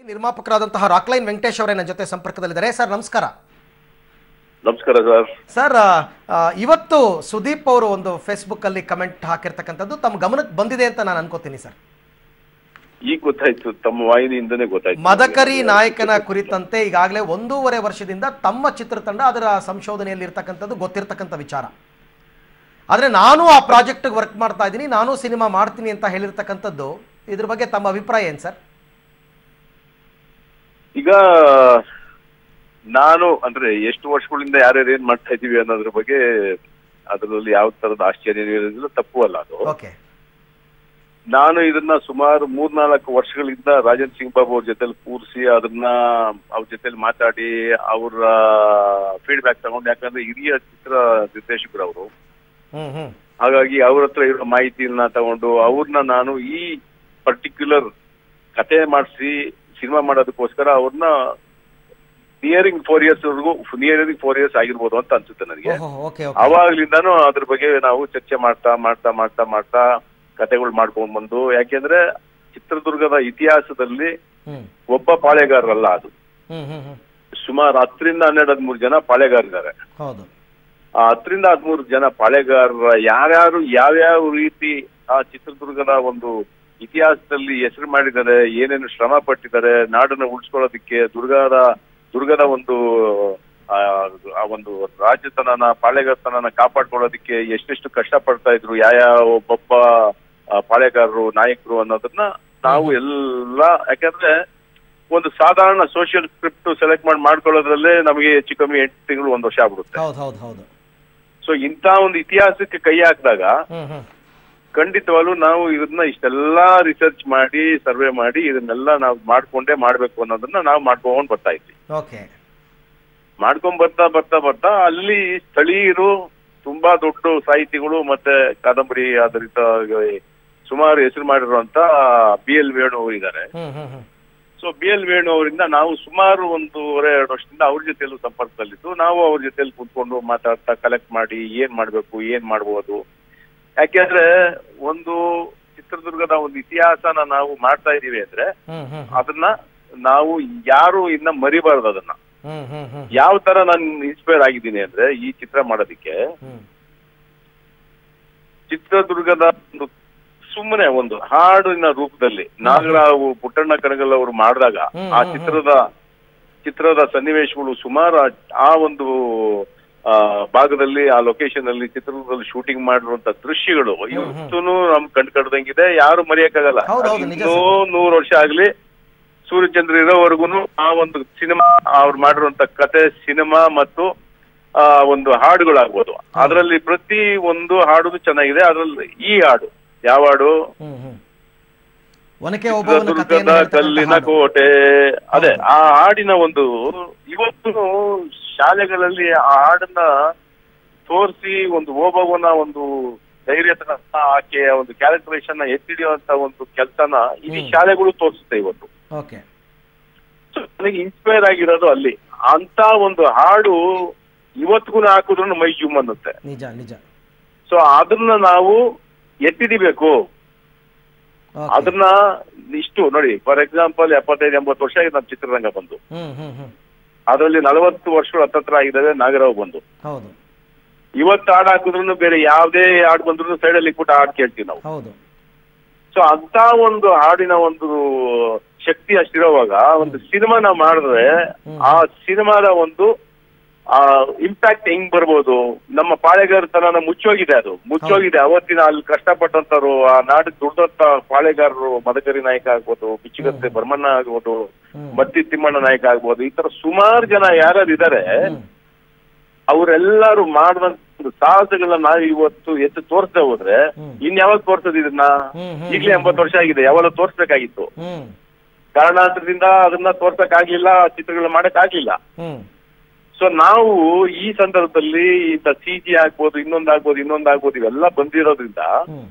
ನಿರ್ಮಾಪಕರಾದಂತಹ ರಾಕ್ಲೈನ್ ವೆಂಕಟೇಶ್ ಅವರೇ ನನ್ನ ಜೊತೆ ಸಂಪರ್ಕದಲ್ಲಿದ್ದಾರೆ ಸರ್ ನಮಸ್ಕಾರ ನಮಸ್ಕಾರ ಸರ್ ಸರ್ ಆ, ಆ, ಇವತ್ತು ಸುದೀಪ್ ಅವರು ಒಂದು ಫೇಸ್ಬುಕ್ ಅಲ್ಲಿ ಕಮೆಂಟ್ ಹಾಕಿರ್ತಕ್ಕಂಥದ್ದು ತಮ್ಮ ಗಮನಕ್ಕೆ ಬಂದಿದೆ ಅಂತ ನಾನು ಅನ್ಕೋತೀನಿ ಸರ್ ಈಗ ಗೊತ್ತಾಯ್ತು ತಮ್ಮ ವಾಹಿನಿಯಿಂದನೇ ಗೊತ್ತಾಯ್ತು ಮದಕರಿ ನಾಯಕನ ಕುರಿತಂತೆ ಈಗಾಗಲೇ ಒಂದೂವರೆ ವರ್ಷದಿಂದ ತಮ್ಮ ಚಿತ್ರತಂಡ ಅದರ ಸಂಶೋಧನೆಯಲ್ಲಿ ಇರ್ತಕ್ಕಂಥದ್ದು ಗೊತ್ತಿರ್ತಕ್ಕಂಥ ವಿಚಾರ ಆದರೆ ನಾನು ಆ ಪ್ರಾಜೆಕ್ಟ್ಗೆ ವರ್ಕ್ ಮಾಡ್ತಾ ಇದ್ದೀನಿ ನಾನು ಸಿನಿಮಾ ಮಾಡ್ತೀನಿ ಅಂತ ಹೇಳಿರ್ತಕ್ಕಂಥದ್ದು ಇದ್ರ ಬಗ್ಗೆ ತಮ್ಮ ಅಭಿಪ್ರಾಯ ಏನು ಸರ್ ಈಗ ನಾನು ಅಂದ್ರೆ ಎಷ್ಟು ವರ್ಷಗಳಿಂದ ಯಾರ್ಯಾರು ಏನ್ ಮಾಡ್ತಾ ಇದೀವಿ ಅನ್ನೋದ್ರ ಬಗ್ಗೆ ಅದರಲ್ಲಿ ಯಾವ ತರದ ಆಶ್ಚರ್ಯ ಇರೋದಿಲ್ಲ ತಪ್ಪು ಅಲ್ಲ ಅದು ಓಕೆ ನಾನು ಇದನ್ನ ಸುಮಾರು ಮೂರ್ನಾಲ್ಕು ವರ್ಷಗಳಿಂದ ರಾಜನ್ ಸಿಂಗ್ ಬಾಬು ಅವ್ರ ಜೊತೆಲಿ ಕೂರಿಸಿ ಅದನ್ನ ಅವ್ರ ಜೊತೆಲಿ ಮಾತಾಡಿ ಅವರ ಫೀಡ್ಬ್ಯಾಕ್ ತಗೊಂಡು ಯಾಕಂದ್ರೆ ಹಿರಿಯ ಚಿತ್ರ ನಿರ್ದೇಶಕರು ಅವರು ಹ್ಮ್ ಹ್ಮ್ ಹಾಗಾಗಿ ಅವ್ರ ಹತ್ರ ಇರೋ ಮಾಹಿತಿಯನ್ನ ತಗೊಂಡು ಅವ್ರನ್ನ ನಾನು ಈ ಪರ್ಟಿಕ್ಯುಲರ್ ಕತೆ ಮಾಡಿಸಿ ಸಿನಿಮಾ ಮಾಡೋದಕ್ಕೋಸ್ಕರ ಅವ್ರನ್ನ ನಿಯರಿಂಗ್ ಫೋರ್ ಇಯರ್ಸ್ ವರೆಗೂ ನಿಯರಿಂಗ್ ಫೋರ್ ಇಯರ್ಸ್ ಆಗಿರ್ಬೋದು ಅಂತ ಅನ್ಸುತ್ತೆ ನನಗೆ ಓಹೋ ಓಕೆ ಓಕೆ ಅವಾಗ್ಲಿಂದಾನು ಅದ್ರ ಬಗ್ಗೆ ನಾವು ಚರ್ಚೆ ಮಾಡ್ತಾ ಮಾಡ್ತಾ ಮಾಡ್ತಾ ಮಾಡ್ತಾ ಕತೆಗಳು ಮಾಡ್ಕೊಂಡ್ ಬಂದು ಯಾಕೆಂದ್ರೆ ಚಿತ್ರದುರ್ಗದ ಇತಿಹಾಸದಲ್ಲಿ ಹ್ಮ್ ಒಬ್ಬ ಪಾಳೆಗಾರರಲ್ಲ ಅದು ಹ್ಮ್ ಹ್ಮ್ ಹ್ಮ್ ಸುಮಾರು ಹತ್ತರಿಂದ ಹನ್ನೆರಡು ಹದಿಮೂರು ಜನ ಪಾಳೆಗಾರರಿದ್ದಾರೆ ಹೌದು ಆ ಹತ್ತರಿಂದ ಹದಿಮೂರು ಜನ ಪಾಳೆಗಾರರ ಯಾರ್ಯಾರು ಯಾವ್ಯಾವ ರೀತಿ ಆ ಚಿತ್ರದುರ್ಗದ ಒಂದು ಇತಿಹಾಸದಲ್ಲಿ ಹೆಸರು ಮಾಡಿದ್ದಾರೆ ಏನೇನು ಶ್ರಮ ಪಟ್ಟಿದ್ದಾರೆ ನಾಡನ್ನ ಉಳಿಸ್ಕೊಳ್ಳೋದಕ್ಕೆ ದುರ್ಗದ ದುರ್ಗದ ಒಂದು ಆ ಆ ಒಂದು ರಾಜ್ಯತನನ ಪಾಳೆಗಾರತನನ ಕಾಪಾಡ್ಕೊಳ್ಳೋದಕ್ಕೆ ಎಷ್ಟೆಷ್ಟು ಕಷ್ಟ ಪಡ್ತಾ ಇದ್ರು ಯಾವ ಒಬ್ಬೊಬ್ಬ ಆ, ಪಾಳೆಗಾರರು ನಾಯಕರು ಅನ್ನೋದನ್ನ ನಾವು ಎಲ್ಲ ಯಾಕಂದ್ರೆ ಒಂದು ಸಾಧಾರಣ ಸೋಷಿಯಲ್ ಸ್ಕ್ರಿಪ್ಟ್ ಸೆಲೆಕ್ಟ್ ಮಾಡಿ ಮಾಡ್ಕೊಳ್ಳೋದ್ರಲ್ಲೇ ನಮಗೆ ಹೆಚ್ಚು ಕಮ್ಮಿ ಎಂಟು ತಿಂಗಳು ಒಂದು ವರ್ಷ ಆಗ್ಬಿಡುತ್ತೆ ಹೌದು ಹೌದು ಹೌದು ಸೊ ಇಂಥ ಒಂದು ಇತಿಹಾಸಕ್ಕೆ ಕೈ ಹಾಕಿದಾಗ ಹ್ಮ್ ಹ್ಮ್ ಖಂಡಿತವಾಗ್ಲೂ ನಾವು ಇದನ್ನ ಇಷ್ಟೆಲ್ಲಾ ರಿಸರ್ಚ್ ಮಾಡಿ ಸರ್ವೆ ಮಾಡಿ ಇದನ್ನೆಲ್ಲ ನಾವು ಮಾಡ್ಕೊಂಡೇ ಮಾಡ್ಬೇಕು ಅನ್ನೋದನ್ನ ನಾವು ಮಾಡ್ಕೊಂಡ್ ಬರ್ತಾ ಇದ್ವಿ ಓಕೆ ಮಾಡ್ಕೊಂಡ್ ಬರ್ತಾ ಬರ್ತಾ ಬರ್ತಾ ಅಲ್ಲಿ ಸ್ಥಳೀಯರು ತುಂಬಾ ದೊಡ್ಡ ಸಾಹಿತಿಗಳು ಮತ್ತೆ ಕಾದಂಬರಿ ಆಧಾರಿತ ಸುಮಾರು ಹೆಸರು ಮಾಡಿರುವಂತ ಬಿ ಎಲ್ ವೇಣು ಅವರು ಇದ್ದಾರೆ ಹ್ಮ್ ಹ್ಮ್ ಹ್ಮ್ ಸೊ ಬಿ ಎಲ್ ವೇಣು ಅವರಿಂದ ನಾವು ಸುಮಾರು ಒಂದೂವರೆ ಎರಡು ವರ್ಷದಿಂದ ಅವ್ರ ಜೊತೆಲೂ ಸಂಪರ್ಕದಲ್ಲಿದ್ದು ನಾವು ಅವ್ರ ಜೊತೆಲಿ ಕೂತ್ಕೊಂಡು ಮಾತಾಡ್ತಾ ಕಲೆಕ್ಟ್ ಮಾಡಿ ಏನ್ ಮಾಡ್ಬೇಕು ಏನ್ ಮಾಡ್ಬೋದು ಯಾಕೆಂದ್ರೆ ಒಂದು ಚಿತ್ರದುರ್ಗದ ಒಂದು ಇತಿಹಾಸನ ನಾವು ಮಾಡ್ತಾ ಇದೀವಿ ಅಂದ್ರೆ ಹ್ಮ್ ಹ್ಮ್ ಅದನ್ನ ನಾವು ಯಾರು ಇನ್ನ ಮರಿಬಾರ್ದು ಅದನ್ನ ಹ್ಮ್ ಹ್ಮ್ ಹ್ಮ್ ಯಾವ ತರ ನಾನು ಇನ್ಸ್ಪೈರ್ ಆಗಿದ್ದೀನಿ ಅಂದ್ರೆ ಈ ಚಿತ್ರ ಮಾಡೋದಕ್ಕೆ ಹ್ಮ್ ಚಿತ್ರದುರ್ಗದ ಒಂದು ಸುಮ್ಮನೆ ಒಂದು ಹಾಡಿನ ರೂಪದಲ್ಲಿ ನಾಗರಾವು ಪುಟ್ಟಣ್ಣ ಕಣಗಲ್ ಅವರು ಮಾಡಿದಾಗ ಹ್ಮ್, ಆ ಹ್ಮ್, ಚಿತ್ರದ ಚಿತ್ರದ ಸನ್ನಿವೇಶಗಳು ಸುಮಾರು ಆ- ಆ ಒಂದು ಆ, ಭಾಗದಲ್ಲಿ ಆ ಲೊಕೇಶನ್ ಅಲ್ಲಿ ಚಿತ್ರದುರ್ಗದಲ್ಲಿ ಶೂಟಿಂಗ್ ಮಾಡಿರುವಂತ ದೃಶ್ಯಗಳು ಇವತ್ತೂ ನಮ್ ಕಣ್ ಕಡ್ದಂಗಿದೆ ಯಾರು ಮರೆಯಕ್ಕಾಗಲ್ಲ ಹೌದು, ಹೌದು, ನಿಜ ಇನ್ನೂ ನೂರು ವರ್ಷ ಆಗ್ಲಿ ಸೂರ್ಯಚಂದ್ರ ಇರೋವರೆಗೂ ಆ ಒಂದು ಸಿನಿಮಾ ಅವ್ರು ಮಾಡಿರುವಂತ ಕತೆ ಸಿನಿಮಾ ಮತ್ತು ಆ ಒಂದು ಹಾಡುಗಳಾಗ್ಬೋದು ಅದರಲ್ಲಿ ಪ್ರತಿ ಒಂದು ಹಾಡು ಚೆನ್ನಾಗಿದೆ ಅದ್ರಲ್ಲಿ ಈ ಹಾಡು ಯಾವ ಹಾಡು ಹ್ಮ್ ಹ್ಮ್ ಒನಕೆ ಓಬವ್ವನ ಚಿತ್ರದುರ್ಗದ ಕಥೆಯನ್ನು ಹೇಳ್ತಕ್ಕಂಥ ಕಲ್ಲಿನ ಹಾಡು. ಕೋಟೆ ಅದೇ ಆ ಹಾಡಿನ ಒಂದು ಇವತ್ತು ಶಾಲೆಗಳಲ್ಲಿ ಆ ಹಾಡನ್ನ ತೋರಿಸಿ ಒಂದು ಓಬವ್ವನ ಒಂದು ಧೈರ್ಯತನ ಆಕೆಯ ಒಂದು ಕ್ಯಾರೆಕ್ಟರೇಷನ್ ಎತ್ತಿಡಿಯುವಂತ ಒಂದು ಕೆಲಸನ ಇಡೀ ಶಾಲೆಗಳು ತೋರಿಸುತ್ತೆ ಇವತ್ತು ಓಕೆ So, ನನಗೆ ಇನ್ಸ್ಪೈರ್ ಆಗಿರೋದು ಅಲ್ಲಿ ಅಂತ ಒಂದು ಹಾಡು ಇವತ್ತಿಗೂ ಹಾಕಿದ್ರು ಮೈ ಜುಮ್ ಅನ್ನುತ್ತೆ ನಿಜ ನಿಜ ಸೊ ಅದನ್ನ ನಾವು ಎತ್ತಿಡಿಬೇಕು Okay. ಅದನ್ನ ಇಷ್ಟು ನೋಡಿ ಫಾರ್ ಎಕ್ಸಾಂಪಲ್ ಎಪ್ಪತ್ತೈದು ಎಂಬತ್ತು ವರ್ಷ ಆಗಿದೆ ನಮ್ಮ ಚಿತ್ರರಂಗ ಬಂದು ಹ್ಮ್ ಹ್ಮ್ ಹ್ಮ್ ಅದರಲ್ಲಿ ನಲವತ್ತು ವರ್ಷಗಳು ಹತ್ತತ್ರ ಆಗಿದ್ದಾವೆ ನಾಗರಾವ್ ಬಂದು ಹೌದು ಇವತ್ತು ಹಾಡು ಹಾಕಿದ್ರು ಬೇರೆ ಯಾವುದೇ ಹಾಡು ಬಂದ್ರು ಸೈಡಲ್ಲಿ ಇಟ್ಬಿಟ್ಟು ಹಾಡು ಕೇಳ್ತೀವಿ ನಾವು ಹೌದು ಸೊ ಅಂತ ಒಂದು ಹಾಡಿನ ಒಂದು ಶಕ್ತಿ ಅಷ್ಟಿರೋವಾಗ ಒಂದು ಸಿನಿಮಾ ನಾವು ಮಾಡಿದ್ರೆ ಆ ಸಿನಿಮಾದ ಒಂದು ಆ ಇಂಪ್ಯಾಕ್ಟ್ ಹೆಂಗ್ ಬರ್ಬೋದು ನಮ್ಮ ಪಾಳೆಗಾರತನ ಮುಚ್ಚೋಗಿದೆ ಅದು ಮುಚ್ಚೋಗಿದೆ ಅವತ್ತಿನ ಅಲ್ಲಿ ಕಷ್ಟಪಟ್ಟಂತರು ಆ ನಾಡಿಗೆ ದುಡ್ದಂತ ಪಾಳೆಗಾರರು ಮದಕರಿ ನಾಯಕ ಆಗ್ಬೋದು ಬಿಚ್ಚುಗತ್ತೆ ಬರ್ಮಣ್ಣ ಆಗ್ಬೋದು ಮತ್ತಿ ತಿಮ್ಮಣ್ಣ ನಾಯಕ ಆಗ್ಬೋದು ಈ ತರ ಸುಮಾರು ಜನ ಯಾರ್ಯಾರು ಇದಾರೆ ಹ್ಮ್ ಅವರೆಲ್ಲರೂ ಮಾಡಿದಂತ ಒಂದು ಸಾಹಸಗಳನ್ನ ನಾವು ಇವತ್ತು ಎತ್ತು ತೋರಿಸದೆ ಹೋದ್ರೆ ಹ್ಮ್. ಇನ್ ಯಾವಾಗ ತೋರ್ಸೋದು ಇದನ್ನ ಹ್ಮ್, ಹ್ಮ್, ಈಗಲೇ ಎಂಬತ್ತು ವರ್ಷ ಆಗಿದೆ ಯಾವಾಗ ತೋರ್ಸ್ಬೇಕಾಗಿತ್ತು ಹ್ಮ್ ಕಾರಣಾಂತರದಿಂದ ಅದನ್ನ ತೋರ್ಸಕ್ ಆಗ್ಲಿಲ್ಲ ಚಿತ್ರಗಳನ್ನ ಮಾಡಕ್ ಆಗ್ಲಿಲ್ಲ ಹ್ಮ್ ಸೊ ನಾವು ಈ ಸಂದರ್ಭದಲ್ಲಿ ಇಂಥ ಸಿ ಜಿ ಆಗ್ಬೋದು ಇನ್ನೊಂದ್ ಆಗ್ಬೋದು ಇನ್ನೊಂದ್ ಆಗ್ಬೋದು ಇವೆಲ್ಲ ಬಂದಿರೋದ್ರಿಂದ ಹ್ಮ್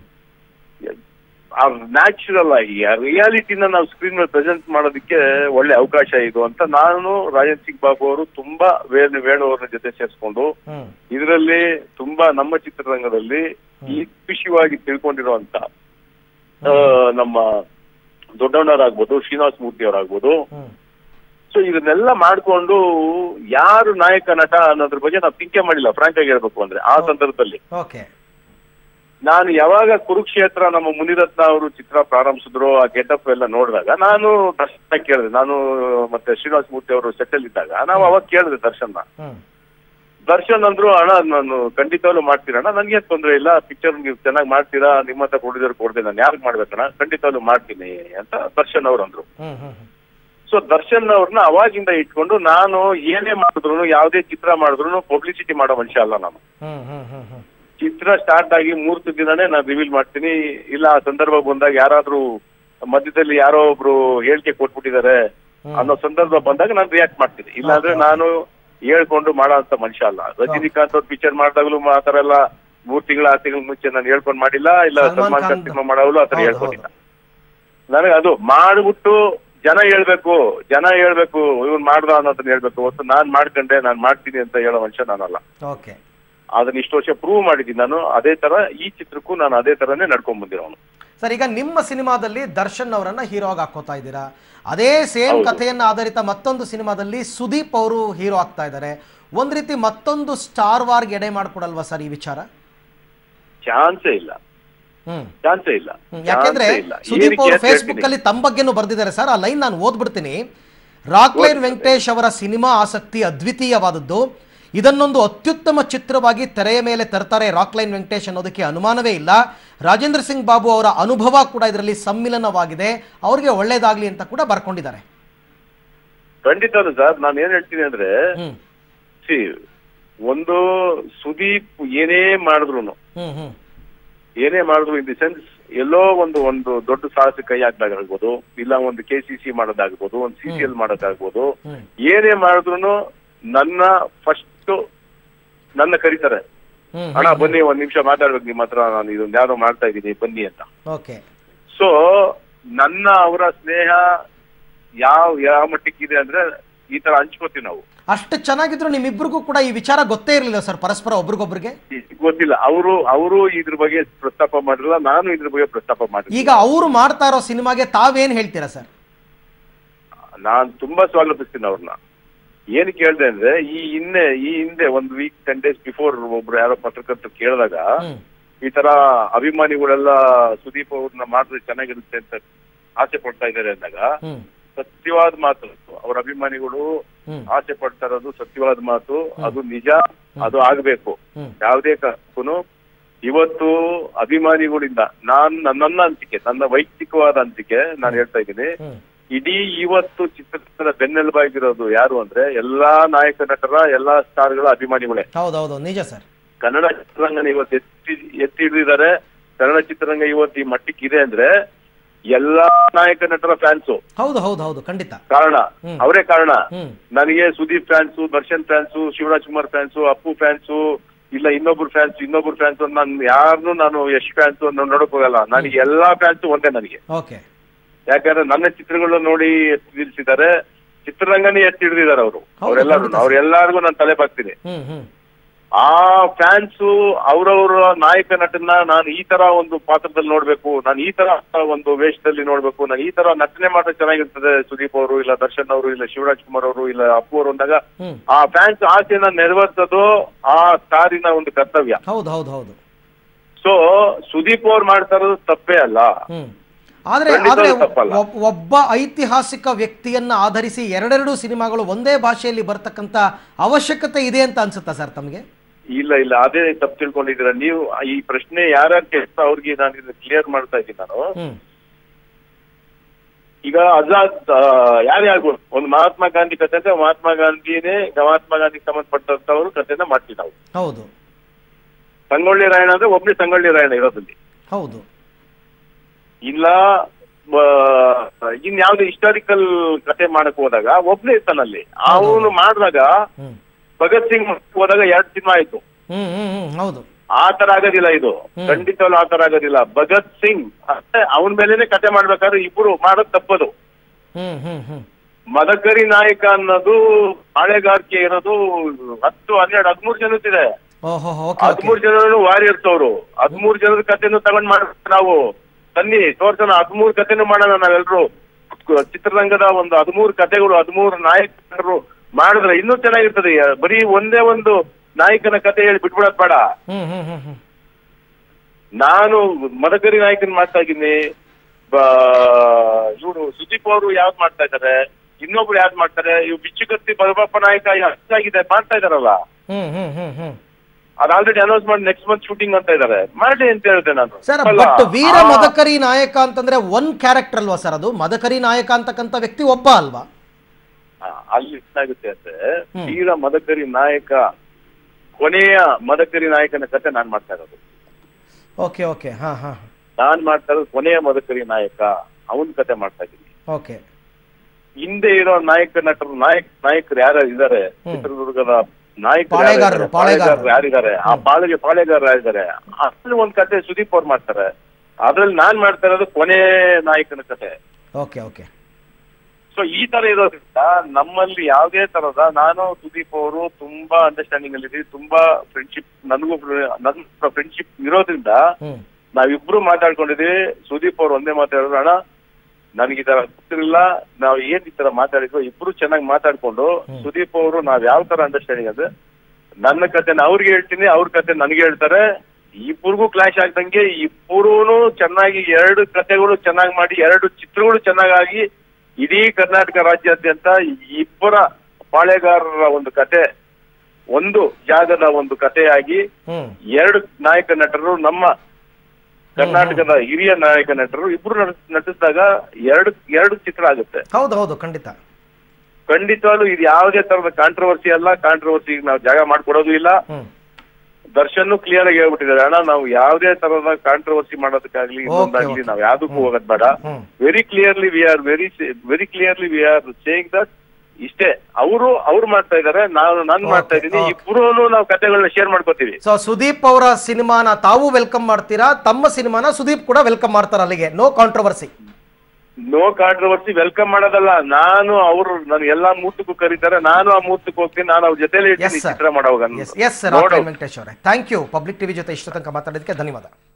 ಆ ನ್ಯಾಚುರಲ್ ಆಗಿ ಆ ರಿಯಾಲಿಟಿನ ನಾವು ಸ್ಕ್ರೀನ್ ಮೇಲೆ ಪ್ರೆಸೆಂಟ್ ಮಾಡೋದಕ್ಕೆ ಒಳ್ಳೆ ಅವಕಾಶ ಇದು ಅಂತ ನಾನು ರಾಜನ್ ಸಿಂಗ್ ಬಾಬು ಅವರು ತುಂಬಾ ವೇಣು ವೇಣು ಅವ್ರನ್ನ ಜೊತೆ ಸೇರಿಸ್ಕೊಂಡು ಹ್ಮ್ ಇದರಲ್ಲಿ ತುಂಬಾ ನಮ್ಮ ಚಿತ್ರರಂಗದಲ್ಲಿ ಈ ವಿಷಯವಾಗಿ ತಿಳ್ಕೊಂಡಿರುವಂತ ಆ, ನಮ್ಮ ದೊಡ್ಡಣ್ಣವರಾಗ್ಬೋದು ಶ್ರೀನಿವಾಸ ಮೂರ್ತಿ ಅವರಾಗ್ಬೋದು ಹ್ಮ್ ಸೊ ಇದನ್ನೆಲ್ಲ ಮಾಡ್ಕೊಂಡು ಯಾರು ನಾಯಕ ನಟ ಅನ್ನೋದ್ರ ಬಗ್ಗೆ ನಾವು ತಿಂಕೆ ಮಾಡಿಲ್ಲ ಫ್ರಾಂಕ್ ಆಗಿ ಹೇಳ್ಬೇಕು ಅಂದ್ರೆ ಆ ಸಂದರ್ಭದಲ್ಲಿ ಓಕೆ ನಾನು ಯಾವಾಗ ಕುರುಕ್ಷೇತ್ರ ನಮ್ಮ ಮುನಿರತ್ನ ಅವರು ಚಿತ್ರ ಪ್ರಾರಂಭಿಸಿದ್ರು ಆ ಗೆಟಪ್ ಎಲ್ಲ ನೋಡಿದಾಗ ನಾನು ದರ್ಶನ ಕೇಳಿದೆ ನಾನು ಮತ್ತೆ ಶ್ರೀನಿವಾಸ ಮೂರ್ತಿ ಅವರು ಸೆಟಲ್ ಇದ್ದಾಗ ನಾವು ಅವಾಗ ಕೇಳಿದೆ ದರ್ಶನ ಹ್ಮ್ ದರ್ಶನ್ ಅಂದ್ರು ಅಣ್ಣ ನಾನು ಖಂಡಿತವಾಗ್ಲೂ ಮಾಡ್ತೀರಣ್ಣ ನನ್ಗೆ ತೊಂದ್ರೆ ಇಲ್ಲ ಪಿಕ್ಚರ್ ನೀವು ಚೆನ್ನಾಗಿ ಮಾಡ್ತೀರಾ ನಿಮ್ಮ ಹತ್ರ ಕೊಡಿದ್ರು ಕೊಡ್ದೆ ನಾನು ಯಾರಿಗೆ ಮಾಡ್ಬೇಕಣ್ಣ ಖಂಡಿತವಾಗ್ಲೂ ಮಾಡ್ತೀನಿ ಅಂತ ದರ್ಶನ್ ಅವ್ರು ಅಂದ್ರು ಹ್ಮ್ ಹ್ಮ್ ಹ್ಮ್ ಸೊ ದರ್ಶನ್ ಅವ್ರನ್ನ ಅವಾಗಿಂದ ಇಟ್ಕೊಂಡು ನಾನು ಏನೇ ಮಾಡಿದ್ರು ಯಾವುದೇ ಚಿತ್ರ ಮಾಡಿದ್ರು ಪಬ್ಲಿಸಿಟಿ ಮಾಡೋ ಮನುಷ್ಯ ಅಲ್ಲ ನಾನು ಹ್ಮ್ ಹ್ಮ್ ಹ್ಮ್ ಹ್ಮ್ ಚಿತ್ರ ಸ್ಟಾರ್ಟ್ ಆಗಿ ಮೂರ್ತಿ ದಿನನೇ ನಾನು ರಿವೀಲ್ ಮಾಡ್ತೀನಿ ಇಲ್ಲ ಆ ಸಂದರ್ಭ ಬಂದಾಗ ಯಾರಾದ್ರೂ ಮಧ್ಯದಲ್ಲಿ ಯಾರೋ ಒಬ್ರು ಹೇಳಿಕೆ ಕೊಟ್ಬಿಟ್ಟಿದ್ದಾರೆ ಅನ್ನೋ ಸಂದರ್ಭ ಬಂದಾಗ ನಾನು ರಿಯಾಕ್ಟ್ ಮಾಡ್ತೀನಿ ಇಲ್ಲಾಂದ್ರೆ ನಾನು ಹೇಳ್ಕೊಂಡು ಮಾಡೋ ಅಂತ ಮನುಷ್ಯ ಅಲ್ಲ ರಜನಿಕಾಂತ್ ಅವ್ರ ಪಿಕ್ಚರ್ ಮಾಡಿದಾಗಲೂ ಆ ತರ ಎಲ್ಲ ಮೂರ್ ತಿಂಗಳ ಆರು ತಿಂಗಳ ಮುಂಚೆ ನಾನು ಹೇಳ್ಕೊಂಡ್ ಮಾಡಿಲ್ಲ ಇಲ್ಲ ಸಲ್ಮಾನ್ ಸಲ್ಮಾನ್ ಖಾನ್ ಖಾನ್ ಸಿನಿಮಾ ಮಾಡೋರು ಆತರ ಹೌದು, ಹೇಳ್ಕೊಂಡಿಲ್ಲ ನನಗೆ ಅದು ಮಾಡ್ಬಿಟ್ಟು ಜನ ಹೇಳ್ಬೇಕು ಜನ ಹೇಳ್ಬೇಕು ಇವ್ನ್ ಮಾಡ್ದ ಅನ್ನೋದನ್ನ ಹೇಳ್ಬೇಕು ಹೊತ್ತು ನಾನ್ ಮಾಡ್ಕೊಂಡೆ ನಾನ್ ಮಾಡ್ತೀನಿ ಅಂತ ಹೇಳೋ ಮನುಷ್ಯ ನಾನಲ್ಲ ಓಕೆ ಅದನ್ನ ಇಷ್ಟು ವರ್ಷ ಪ್ರೂವ್ ಮಾಡಿದ್ದೀನಿ ನಾನು ಅದೇ ತರ ಈ ಚಿತ್ರಕ್ಕೂ ನಾನು ಅದೇ ತರನೇ ನಡ್ಕೊಂಡ್ ಬಂದಿರೋನು ಸರ್ ಈಗ ನಿಮ್ಮ ಸಿನಿಮಾದಲ್ಲಿ ದರ್ಶನ್ ಅವರನ್ನ ಹೀರೋ ಆಗಿ ಹಾಕೋತಾ ಇದ್ದೀರಾ ಅದೇ ಸೇಮ್ ಹೌದು. ಕಥೆಯನ್ನ ಆಧಾರಿತ ಮತ್ತೊಂದು ಸಿನಿಮಾದಲ್ಲಿ ಸುದೀಪ್ ಅವರು ಹೀರೋ ಆಗ್ತಾ ಇದ್ದಾರೆ ಒಂದ್ ರೀತಿ ಮತ್ತೊಂದು ಸ್ಟಾರ್ ವಾರ್ಗೆ ಎಡೆ ಮಾಡ್ಕೊಡಲ್ವಾ ಸರ್ ಈ ವಿಚಾರ ಚಾನ್ಸೇ ಇಲ್ಲ ಹ್ಮ್ ಚಾನ್ಸೇ ಇಲ್ಲ ಹ್ಮ್. ಯಾಕೆಂದ್ರೆ ಚಾನ್ಸೇ ಇಲ್ಲ. ಸುದೀಪ್ ಏನಕ್ಕೆ ಅವರು ಅಂತ ಫೇಸ್ಬುಕ್ ಹೇಳ್ತೀನಿ. ಅಲ್ಲಿ ತಮ್ಮ ಬಗ್ಗೆನೂ ಬರ್ದಿದ್ದಾರೆ ಸರ್ ಆ ಲೈನ್ ನಾನು ಓದ್ಬಿಡ್ತೀನಿ ರಾಕ್ಲೈನ್ ವೆಂಕಟೇಶ್ ಅವರ ಸಿನಿಮಾ ಆಸಕ್ತಿ ಅದ್ವಿತೀಯವಾದದ್ದು ಇದನ್ನೊಂದು ಅತ್ಯುತ್ತಮ ಚಿತ್ರವಾಗಿ ತೆರೆಯ ಮೇಲೆ ತರ್ತಾರೆ ರಾಕ್ಲೈನ್ ವೆಂಕಟೇಶ್ ಅನ್ನೋದಕ್ಕೆ ಅನುಮಾನವೇ ಇಲ್ಲ ರಾಜೇಂದ್ರ ಸಿಂಗ್ ಬಾಬು ಅವರ ಅನುಭವ ಕೂಡ ಇದರಲ್ಲಿ ಸಮ್ಮಿಲನವಾಗಿದೆ ಅವ್ರಿಗೆ ಒಳ್ಳೇದಾಗ್ಲಿ ಅಂತ ಕೂಡ ಬರ್ಕೊಂಡಿದ್ದಾರೆ ಖಂಡಿತ ಸರ್ ನಾನು ಏನ್ ಹೇಳ್ತೀನಿ ಅಂದ್ರೆ ಹ್ಮ್ ಸಿ ಒಂದು ಸುದೀಪ್ ಏನೇ ಮಾಡಿದ್ರು ಹ್ಮ್ ಹ್ಮ್ ಏನೇ ಮಾಡಿದ್ರು ಇನ್ ದಿ ಸೆನ್ಸ್ ಎಲ್ಲೋ ಒಂದು ಒಂದು ದೊಡ್ಡ ಸಾಹಸ ಕೈ ಹಾಕ್ದಾಗ್ಬೋದು ಇಲ್ಲ ಒಂದು ಕೆ ಸಿ ಸಿ ಮಾಡೋದಾಗ್ಬೋದು ಒಂದು ಸಿ ಸಿ ಎಲ್ ಮಾಡೋದಾಗ್ಬೋದು ಹ್ಮ್ ಏನೇ ಮಾಡಿದ್ರು ನನ್ನ ಫಸ್ಟ್ ನನ್ನ ಕರೀತಾರೆ ಹ್ಮ್ ಅಣ್ಣ ಬನ್ನಿ ಒಂದ್ ನಿಮಿಷ ಮಾತಾಡ್ಬೇಕು ನಿಮ್ಮ ಹತ್ರ ನಾನು ಇದೊಂದು ಯಾರೋ ಮಾಡ್ತಾ ಇದ್ದೀನಿ ಬನ್ನಿ ಅಂತ ಓಕೆ ಸೊ ನನ್ನ ಅವರ ಸ್ನೇಹ ಯಾವ ಯಾವ ಮಟ್ಟಕ್ಕಿದೆ ಅಂದ್ರೆ ಈ ತರ ಹಂಚ್ಕೋತೀವಿ ನಾವು ಅಷ್ಟು ಚೆನ್ನಾಗಿದ್ರು ನಿಮ್ಮಿಬ್ಬರಿಗೂ ಕೂಡ ಈ ವಿಚಾರ ಗೊತ್ತೇ ಇರಲಿಲ್ಲ ಸರ್ ಪರಸ್ಪರ ಒಬ್ರಿಗೊಬ್ರಿಗೆ ಗೊತ್ತಿಲ್ಲ ಅವರು ಅವರು ಇದ್ರ ಬಗ್ಗೆ ಪ್ರಸ್ತಾಪ ಮಾಡಿರಲ್ಲ ನಾನು ಇದ್ರ ಬಗ್ಗೆ ಪ್ರಸ್ತಾಪ ಈಗ ಮಾಡಿಲ್ಲ ಅವರು ಮಾಡ್ತಾ ಇರೋ ಸಿನಿಮಾಗೆ ತಾವೇನ್ ಹೇಳ್ತೀರಾ ಸರ್ ನಾನ್ ತುಂಬಾ ಸ್ವಾಗತಿಸ್ತೀನಿ ಅವ್ರನ್ನ ಏನ್ ಕೇಳ್ದೆ ಅಂದ್ರೆ ಈ ಹಿಂದೆ ಈ ಹಿಂದೆ ಒಂದು ವೀಕ್ ಟೆನ್ ಡೇಸ್ ಬಿಫೋರ್ ಒಬ್ರು ಯಾರೋ ಪತ್ರಕರ್ತರು ಕೇಳಿದಾಗ ಹ್ಮ್ ಈ ತರ ಅಭಿಮಾನಿಗಳೆಲ್ಲ ಸುದೀಪ್ ಅವ್ರನ್ನ ಮಾಡಿದ್ರೆ ಚೆನ್ನಾಗಿರುತ್ತೆ ಅಂತ ಆಸೆ ಪಡ್ತಾ ಇದ್ದಾರೆ ಅಂದಾಗ ಹ್ಮ್ ಸತ್ಯವಾದ ಮಾತು ಅವ್ರ ಅಭಿಮಾನಿಗಳು ಹ್ಮ್ ಆಸೆ ಪಡ್ತಾ ಇರೋದು ಸತ್ಯವಾದ ಮಾತು ಅದು ನಿಜ ಅದು ಆಗ್ಬೇಕು ಹ್ಮ್ ಯಾವುದೇ ಕಾರಣಕ್ಕೂ ಇವತ್ತು ಅಭಿಮಾನಿಗಳಿಂದ ನಾನ್ ನನ್ನ ಅನಿಸಿಕೆ ನನ್ನ ವೈಯಕ್ತಿಕವಾದ ಅನಿಸಿಕೆ ನಾನು ಹೇಳ್ತಾ ಇದ್ದೀನಿ ಹ್ಮ್ ಇಡೀ ಇವತ್ತು ಚಿತ್ರರಂಗದ ಬೆನ್ನೆಲುಬಾಗಿರೋದು ಯಾರು ಅಂದ್ರೆ ಎಲ್ಲಾ ನಾಯಕ ನಟರ ಎಲ್ಲಾ ಸ್ಟಾರ್ಗಳ ಅಭಿಮಾನಿಗಳೇ ಹೌದೌದು ನಿಜ ಸರ್ ಕನ್ನಡ ಚಿತ್ರರಂಗನ ಇವತ್ತು ಎತ್ತಿ ಎತ್ತಿ ಹಿಡಿದಿದ್ದಾರೆ ಕನ್ನಡ ಚಿತ್ರರಂಗ ಇವತ್ತು ಈ ಮಟ್ಟಕ್ಕೆ ಇದೆ ಅಂದ್ರೆ ಎಲ್ಲಾ ನಾಯಕ ನಟರ ಫ್ಯಾನ್ಸು ಹೌದು ಹೌದು ಹೌದು ಖಂಡಿತ ಕಾರಣ ಹ್ಮ್. ಅವರೇ ಕಾರಣ ಹ್ಮ್ ನನಗೆ Sudeep fans Darshan fans Shivaraj Kumar fans Appu fans ಇಲ್ಲ ಇನ್ನೊಬ್ರು ಫ್ಯಾನ್ಸ್ ಇನ್ನೊಬ್ರು ಫ್ಯಾನ್ಸ್ ನಾನು ಯಾರನ್ನೂ ನಾನು ಯಶ್ ಫ್ಯಾನ್ಸು ನೋಡಕ್ ಹೋಗಲ್ಲ ನನಗೆ ಎಲ್ಲಾ ಫ್ಯಾನ್ಸು ಒಂದೇ ನನಗೆ ಓಕೆ ಯಾಕಂದ್ರೆ ನನ್ನ ಚಿತ್ರಗಳನ್ನ ನೋಡಿ ಎತ್ತಿ ನಿಲ್ಸಿದ್ದಾರೆ ಚಿತ್ರರಂಗನೇ ಎತ್ತಿ ಹಿಡಿದಿದ್ದಾರೆ ಅವರು ಹೌದು, ಅವರೆಲ್ಲರೂ ಖಂಡಿತ. ಅವ್ರೆಲ್ಲಾರ್ಗು ನಾನು ತಲೆ ಬಾಗ್ತೀನಿ ಹ್ಮ್ ಹ್ಮ್ ಆ ಫ್ಯಾನ್ಸು ಅವ್ರವ್ರ ನಾಯಕ ನಟನ ನಾನು ಈ ತರ ಒಂದು ಪಾತ್ರದಲ್ಲಿ ನೋಡ್ಬೇಕು ನಾನು ಈ ತರ ಒಂದು ವೇಷದಲ್ಲಿ ನೋಡ್ಬೇಕು ನಾನು ಈ ತರ ನಟನೆ ಮಾಡಿದ್ರೆ ಚೆನ್ನಾಗಿರ್ತದೆ ಸುದೀಪ್ ಅವರು ಇಲ್ಲ ದರ್ಶನ್ ಅವರು ಇಲ್ಲ ಶಿವರಾಜ್ ಕುಮಾರ್ ಅವರು ಇಲ್ಲ ಅಪ್ಪು ಅವರು ಅಂದಾಗ ಹ್ಮ್ ಆ ಫ್ಯಾನ್ಸ್ ಆಸೆನ ನೆರವೇರ್ಸೋದು ಆ ಸ್ಟಾರಿನ ಒಂದು ಕರ್ತವ್ಯ ಹೌದು ಹೌದು ಹೌದು ಸೊ ಸುದೀಪ್ ಅವ್ರು ಮಾಡ್ತಾ ಇರೋದು ತಪ್ಪೇ ಅಲ್ಲ ಹ್ಮ್ ಆದ್ರೆ ಖಂಡಿತವಾಗ್ಲೂ ಆದ್ರೆ ತಪ್ಪಲ್ಲ. ಒಬ್- ಒಬ್ಬ ಐತಿಹಾಸಿಕ ವ್ಯಕ್ತಿಯನ್ನ ಆಧರಿಸಿ ಎರಡೆರಡು ಸಿನಿಮಾಗಳು ಒಂದೇ ಭಾಷೆಯಲ್ಲಿ ಬರ್ತಕ್ಕಂತ ಅವಶ್ಯಕತೆ ಇದೆ ಅಂತ ಅನ್ಸುತ್ತಾ ಸರ್ ತಮಗೆ ಇಲ್ಲ ಇಲ್ಲ ಅದೇ ತಪ್ಪು ತಿಳ್ಕೊಂಡಿದ್ದೀರಾ ನೀವು ಈ ಪ್ರಶ್ನೆ ಯಾರ್ಯಾರು ಕೇಳ್ತಾ ಅವ್ರಿಗೆ ನಾನು ಇದನ್ನ ಕ್ಲಿಯರ್ ಮಾಡ್ತಾ ಇದ್ದೀನಿ ನಾನು ಹ್ಮ್ ಈಗ ಆಜಾದ್ ಆ, ಯಾರೇ ಆಗ್ಬೋದು ಒಂದು ಮಹಾತ್ಮ ಗಾಂಧಿ ಕಥೆ ಅಂದ್ರೆ ಮಹಾತ್ಮ ಗಾಂಧಿನೇ ಮಹಾತ್ಮ ಗಾಂಧಿಗೆ ಸಂಬಂಧಪಟ್ಟಂತವ್ರು ಕಥೆನ ಮಾಡ್ತೀವಿ ನಾವು ಹೌದು ಸಂಗೊಳ್ಳಿ ರಾಯಣ್ಣ ಅಂದ್ರೆ ಒಬ್ಬನೇ ಸಂಗೊಳ್ಳಿ ರಾಯಣ್ಣ ಇರೋದಲ್ಲಿ ಹೌದು ಇಲ್ಲ ಆ, ಇನ್ ಯಾವ್ದು ಹಿಸ್ಟಾರಿಕಲ್ ಕತೆ ಮಾಡಕ್ ಹೋದಾಗ ಒಬ್ನೇ ಇರ್ತಾನಲ್ಲಿ ಅವನು ಮಾಡಿದಾಗ ಹ್ಮ್ ಭಗತ್ ಸಿಂಗ್ ಹೋದಾಗ ಎರಡ್ ಸಿನಿಮಾ ಆಯ್ತು ಹ್ಮ್ ಹ್ಮ್ ಹ್ಮ್ ಹೌದು ಆ ತರ ಆಗೋದಿಲ್ಲ ಇದು ಹ್ಮ್. ಖಂಡಿತವಾಗ್ಲೂ ಆ ತರ ಆಗೋದಿಲ್ಲ ಭಗತ್ ಸಿಂಗ್ ಅಂದ್ರೆ ಅವನ ಮೇಲೇನೆ ಕತೆ ಮಾಡ್ಬೇಕಾದ್ರೆ ಇಬ್ರು ಮಾಡೋದ್ ತಪ್ಪದು ಹ್ಮ್ ಹ್ಮ್ ಹ್ಮ್ ಮದಕರಿ ನಾಯಕ ಅನ್ನೋದು ಹಳೆಗಾರಿಕೆ ಇರೋದು ಹತ್ತು ಹನ್ನೆರಡು ಹದ್ಮೂರು ಜನದಿದೆ ಓಹೋ ಓಕೆ ಓಕೆ ಹದ್ಮೂರು ಜನ ವಾರಿಯರ್ಸ್ ಅವರು ಹದ್ಮೂರು ಜನದ ಕಥೆನೂ ತಗೊಂಡ್ ಮಾಡ್ಬೇಕು ನಾವು ತನ್ನಿ ತೋರ್ಸೋಣ ಹದಿಮೂರು ಕಥೆನೂ ಮಾಡೋಣ ನಾವೆಲ್ಲರೂ ಚಿತ್ರರಂಗದ ಒಂದು ಹದಿಮೂರು ಕಥೆಗಳು ಹದಿಮೂರು ನಾಯಕರು ಮಾಡಿದ್ರೆ ಇನ್ನೂ ಚೆನ್ನಾಗಿರ್ತದೆ ಬರೀ ಒಂದೇ ಒಂದು ನಾಯಕನ ಕತೆ ಹೇಳಿ ಬಿಟ್ಬಿಡೋದ್ ಬೇಡ ಹ್ಮ್ ಹ್ಮ್ ಹ್ಮ್ ಹ್ಮ್ ನಾನು ಮದಕರಿ ನಾಯಕನ್ ಮಾಡ್ತಾ ಇದ್ದೀನಿ ಇವರು ಸುದೀಪ್ ಅವರು ಯಾವ್ದು ಮಾಡ್ತಾ ಇದ್ದಾರೆ ಇನ್ನೊಬ್ರು ಯಾವ್ದು ಮಾಡ್ತಾರೆ ಇವ್ ಬಿಚ್ಚುಗತ್ತಿ ಬಲಬಪ್ಪ ನಾಯಕ ಅಷ್ಟಾಗಿದೆ ಮಾಡ್ತಾ ಇದಾರಲ್ಲ ಹ್ಮ್ ಹ್ಮ್ ಹ್ಮ್ ಹ್ಮ್ ಅದು ಆಲ್ರೆಡಿ ಅನೌನ್ಸ್ ಮಾಡಿ ನೆಕ್ಸ್ಟ್ ಮಂತ್ ಶೂಟಿಂಗ್ ಅಂತ ಇದ್ದಾರೆ ಮಾಡಿ ಅಂತ ಹೇಳಿದೆ ನಾನು ಸರ್ ಅಲ್ಲ, ಬಟ್ ವೀರ ಆ- ಮದಕರಿ ನಾಯಕ ಅಂತಂದ್ರೆ ಒನ್ ಕ್ಯಾರೆಕ್ಟರ್ ಅಲ್ವಾ ಸರ್ ಅದು ಮದಕರಿ ನಾಯಕ ಅಂತಕ್ಕಂಥ ವ್ಯಕ್ತಿ ಒಬ್ಬ ಅಲ್ವಾ ಆ, ಅಲ್ಲಿ ಏನಾಗುತ್ತೆ ಅಂದ್ರೆ ಹ್ಮ್. ವೀರ ಮದಕರಿ ನಾಯಕ ಕೊನೆಯ ಮದಕರಿ ನಾಯಕನ ಕತೆ ನಾನ್ ಮಾಡ್ತಾ ಇರೋದು ಓಕೆ ಓಕೆ ಹಾ ಹಾ ನಾನ್ ಮಾಡ್ತಾ ಇರೋದು ಕೊನೆಯ ಮದಕರಿ ನಾಯಕ ಅವನ್ ಕತೆ ಮಾಡ್ತಾ ಇದ್ದೀನಿ ಓಕೆ ಹಿಂದೆ ಇರೋ ನಾಯಕ ನಟರು ನಾಯಕ ನಾಯಕರು ಯಾರು ಇದ್ದಾರೆ ಹ್ಮ್. ಚಿತ್ರದುರ್ಗದ ನಾಯಕರು ಪಾಳೆಗಾರರು, ಯಾರಿದ್ದಾರೆ? ಪಾಳೆಗಾರರು ಯಾರಿದ್ದಾರೆ ಆ ಹ್ಮ್. ಪಾಳೆಗೆ ಪಾಳೆಗಾರರು ಯಾರಿದ್ದಾರೆ ಅದ್ರಲ್ಲಿ ಒಂದ್ ಕತೆ ಸುದೀಪ್ ಅವ್ರು ಮಾಡ್ತಾರೆ ಅದ್ರಲ್ಲಿ ನಾನ್ ಮಾಡ್ತಾ ಇರೋದು ಕೊನೆ ನಾಯಕನ ಕತೆ ಓಕೆ ಓಕೆ ಸೊ ಈ ತರ ಇರೋದ್ರಿಂದ ನಮ್ಮಲ್ಲಿ ಯಾವುದೇ ತರದ ನಾನು ಸುದೀಪ್ ಅವರು ತುಂಬಾ ಅಂಡರ್ಸ್ಟ್ಯಾಂಡಿಂಗ್ ಅಲ್ಲಿ ಇದೀವಿ ತುಂಬಾ ಫ್ರೆಂಡ್ಶಿಪ್ ನನಗೂ ನನ್ನ ಫ್ರೆಂಡ್ಶಿಪ್ ಇರೋದ್ರಿಂದ ಹ್ಮ್ ನಾವಿಬ್ರು ಮಾತಾಡ್ಕೊಂಡಿದೀವಿ ಸುದೀಪ್ ಅವ್ರು ಒಂದೇ ಮಾತಾಡಿದ್ರು ಅಣ್ಣ ನನಗೆ ಈ ತರ ಗೊತ್ತಿರಲಿಲ್ಲ ನಾವು ಏನ್ ಈ ತರ ಮಾತಾಡಿದ್ವು ಇಬ್ರು ಚೆನ್ನಾಗಿ ಮಾತಾಡ್ಕೊಂಡು ಹ್ಮ್. ಸುದೀಪ್ ಅವರು ನಾವ್ ಯಾವ ತರ ಅಂಡರ್ಸ್ಟ್ಯಾಂಡಿಂಗ್ ಅಂದ್ರೆ ನನ್ನ ಕತೆನ ಅವ್ರಿಗೆ ಹೇಳ್ತೀನಿ ಅವ್ರ ಕತೆ ನನಗೆ ಹೇಳ್ತಾರೆ ಇಬ್ಬರಿಗೂ ಕ್ಲಾಶ್ ಆಗ್ದಂಗೆ ಇಬ್ಬರೂ ಚೆನ್ನಾಗಿ ಎರಡು ಕತೆಗಳು ಚೆನ್ನಾಗಿ ಮಾಡಿ ಎರಡು ಚಿತ್ರಗಳು ಚೆನ್ನಾಗಾಗಿ ಇಡೀ ಕರ್ನಾಟಕ ರಾಜ್ಯಾದ್ಯಂತ ಇಬ್ಬರ ಪಾಳೆಗಾರರ ಒಂದು ಕತೆ ಒಂದು ಜಾಗದ ಒಂದು ಕಥೆಯಾಗಿ ಹ್ಮ್ ಎರಡು ನಾಯಕ ನಟರು ನಮ್ಮ ಕರ್ನಾಟಕದ ಹಿರಿಯ ನಾಯಕ ನಟರು ಇಬ್ರು ನಟ- ನಟಿಸಿದಾಗ ಎರಡು ಎರಡು ಚಿತ್ರ ಆಗುತ್ತೆ ಹೌದು ಹೌದು ಖಂಡಿತ ಖಂಡಿತವಾಗ್ಲೂ ಇದು ಯಾವುದೇ ತರದ ಕಾಂಟ್ರವರ್ಸಿ ಅಲ್ಲ ಕಾಂಟ್ರವರ್ಸಿ ನಾವು ಜಾಗ ಮಾಡ್ಕೊಡೋದು ಇಲ್ಲ ಹ್ಮ್ ದರ್ಶನ್ ಕ್ಲಿಯರ್ ಆಗಿ ಹೇಳ್ಬಿಟ್ಟಿದ್ದಾರೆ ಅಣ್ಣ ನಾವು ಯಾವುದೇ ತರದ ಕಾಂಟ್ರವರ್ಸಿ ಮಾಡೋದಕ್ಕಾಗ್ಲಿ ಇನ್ನೊಂದಾಗ್ಲಿ okay. ನಾವು ಯಾವ್ದಕ್ಕೂ ಹೋಗೋದ್ ಬೇಡ hmm very clearly we are very very clearly we are saying that ಇಷ್ಟೇ ಅವರು ಅವ್ರು ಮಾಡ್ತಾ ಇದಾರೆ ನಾನು ನಾನು ಮಾಡ್ತಾ Okay, ಇದ್ದೀನಿ okay. ಇಬ್ರು ನಾವು ಕತೆಗಳನ್ನ ಶೇರ್ ಮಾಡ್ಕೋತೀವಿ ಸೊ ಸುದೀಪ್ ಅವರ ಸಿನಿಮಾನ ತಾವು ವೆಲ್ಕಮ್ ಮಾಡ್ತೀರಾ ತಮ್ಮ ಸಿನಿಮಾನ ಸುದೀಪ್ ಕೂಡ ವೆಲ್ಕಮ್ ಮಾಡ್ತಾರ ಅಲ್ಲಿಗೆ no controversy no controversy welcome ಮಾಡೋದಲ್ಲ ನಾನು ಅವರು ನಾನು ಎಲ್ಲಾ ಮೂರ್ತಕ್ಕೂ ಕರೀತಾರೆ ನಾನು ಆ ಮೂರ್ತಕ್ಕೆ ಹೋಗ್ತೀನಿ ನಾನು ಅವ್ರ ಜೊತೆಲಿ ಎಸ್ ಇರ್ತೀನಿ ಸರ್ ಚಿತ್ರ ಮಾಡೋವಾಗ ಎಸ್ ಎಸ್ ರಾಕ್ ವೆಂಕಟೇಶ್ ಅವರೇ ಥ್ಯಾಂಕ್ ಯು ಪಬ್ಲಿಕ್ ಟಿವಿ ಜೊತೆ ಇಷ್ಟು ತನಕ ಮಾತಾಡೋದಕ್ಕೆ ಧನ್ಯವಾದ